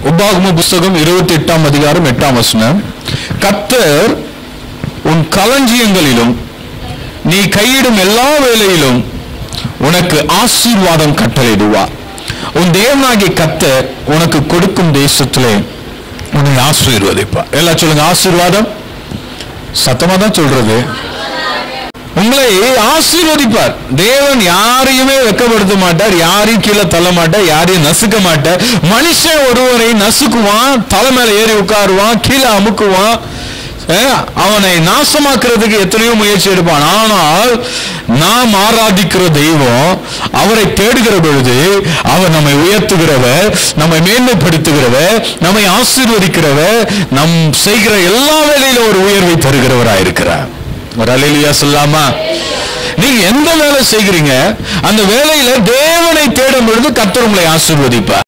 உபாகம புஸ்தகம் இருபத்தி எட்டாம் அதிகாரம் எட்டாம் வசனம் கர்த்தர் உன் களஞ்சியங்களிலும் நீ கையிடும் எல்லா வேலையிலும் உனக்கு ஆசீர்வாதம் கட்டளையிடுவார் உன் தேவனாகிய கர்த்தர் உனக்கு கொடுக்கும் தேசத்திலே உன்னை ஆசீர்வதிப்பார் எல்லாம் சொல்லுங்க ஆசீர்வாதம் சத்தமா தான் சொல்றது உங்களை ஆசீர்வதிப்பார் தேவன் யாரையுமே வெக்கப்படுத்த மாட்டார் யாரையும் கீழே தள்ள மாட்டார் யாரையும் நசுக்க மாட்டார் மனுஷன் ஒருவரை நசுக்குவான் தலை மேல ஏறி உட்காருவான் கீழே அமுக்குவான் அஹ், அவனை நாசமாக்குறதுக்கு எத்தனையோ முயற்சி எடுப்பான் ஆனால் நாம் ஆராதிக்கிற தெய்வம் அவரை தேடுகிற பொழுது அவர் நம்மை உயர்த்துகிறவர் நம்மை மேன்மைப்படுத்துகிறவர் நம்மை ஆசீர்வதிக்கிறவர் நம் செய்கிற எல்லா வேலையிலும் ஒரு உயர்வை தருகிறவராயிருக்கிறார் ஒரு அலையிலியா சொல்லாமா நீங்க எந்த வேலை செய்கிறீங்க அந்த வேலையில தேவனை தேடும் பொழுது கர்த்தர் உங்களை ஆசீர்வதிப்பா